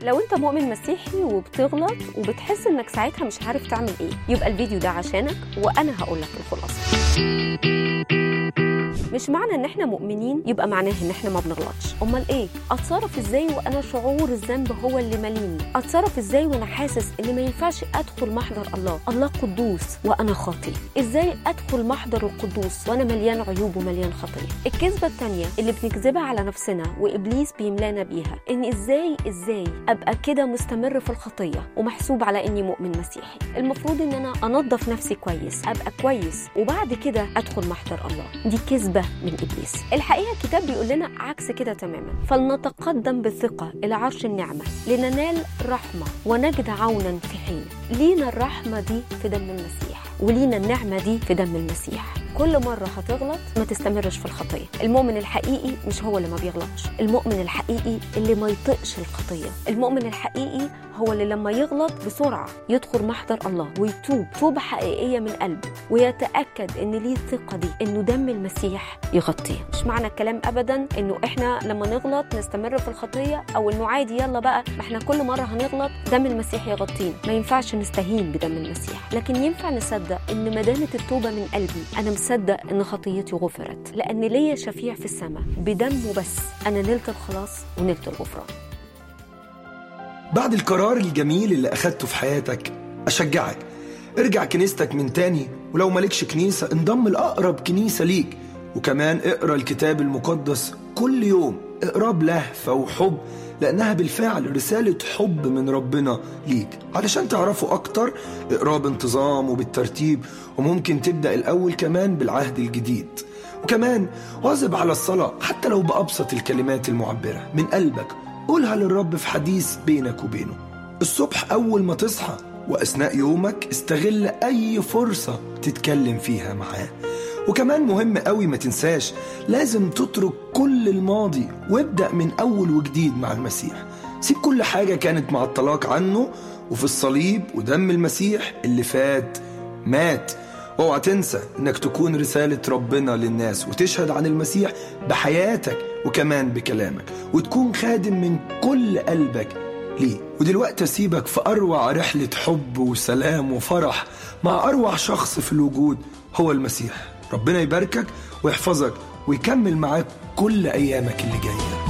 لو انت مؤمن مسيحي وبتغلط وبتحس انك ساعتها مش عارف تعمل ايه يبقى الفيديو ده عشانك وانا هقول لك الخلاصه مش معنى ان احنا مؤمنين يبقى معناه ان احنا ما بنغلطش امال ايه اتصرف ازاي وانا شعور الذنب هو اللي ماليني اتصرف ازاي وانا حاسس ان ما ينفعش ادخل محضر الله الله قدوس وانا خاطي ازاي ادخل محضر القدوس وانا مليان عيوب ومليان خطيه الكذبه التانية اللي بنكذبها على نفسنا وابليس بيملانا بيها ان ازاي ازاي ابقى كده مستمر في الخطيه ومحسوب على اني مؤمن مسيحي المفروض ان انا انظف نفسي كويس ابقى كويس وبعد كده ادخل محضر الله دي كذبه من ابليس الحقيقه الكتاب بيقول لنا عكس كده تماما فلنتقدم بثقه الى عرش النعمه لننال رحمه ونجد عونا في حين لينا الرحمه دي في دم المسيح ولينا النعمه دي في دم المسيح كل مرة هتغلط ما تستمرش في الخطية المؤمن الحقيقي مش هو اللي ما بيغلطش المؤمن الحقيقي اللي ما يطقش الخطية المؤمن الحقيقي هو اللي لما يغلط بسرعة يدخل محضر الله ويتوب توبة حقيقية من قلبه ويتأكد ان ليه الثقة دي انه دم المسيح يغطيه مش معنى الكلام ابدا انه احنا لما نغلط نستمر في الخطية او انه عادي يلا بقى ما احنا كل مرة هنغلط دم المسيح يغطينا ما ينفعش نستهين بدم المسيح لكن ينفع نصدق ان ما دامت التوبة من قلبي انا مصدق ان خطيتي غفرت لان ليا شفيع في السماء بدمه بس انا نلت الخلاص ونلت الغفران بعد القرار الجميل اللي أخدته في حياتك أشجعك ارجع كنيستك من تاني ولو مالكش كنيسة انضم لأقرب كنيسة ليك وكمان اقرا الكتاب المقدس كل يوم اقراه بلهفة وحب لأنها بالفعل رسالة حب من ربنا ليك علشان تعرفوا أكتر اقراه بانتظام وبالترتيب وممكن تبدأ الأول كمان بالعهد الجديد وكمان واظب على الصلاة حتى لو بأبسط الكلمات المعبرة من قلبك قولها للرب في حديث بينك وبينه الصبح أول ما تصحى وأثناء يومك استغل أي فرصة تتكلم فيها معاه وكمان مهم قوي ما تنساش لازم تترك كل الماضي وابدأ من أول وجديد مع المسيح سيب كل حاجة كانت مع الطلاق عنه وفي الصليب ودم المسيح اللي فات مات واوعى تنسى انك تكون رسالة ربنا للناس وتشهد عن المسيح بحياتك وكمان بكلامك وتكون خادم من كل قلبك ليه ودلوقتي اسيبك في اروع رحلة حب وسلام وفرح مع اروع شخص في الوجود هو المسيح ربنا يباركك ويحفظك ويكمل معاك كل ايامك اللي جايه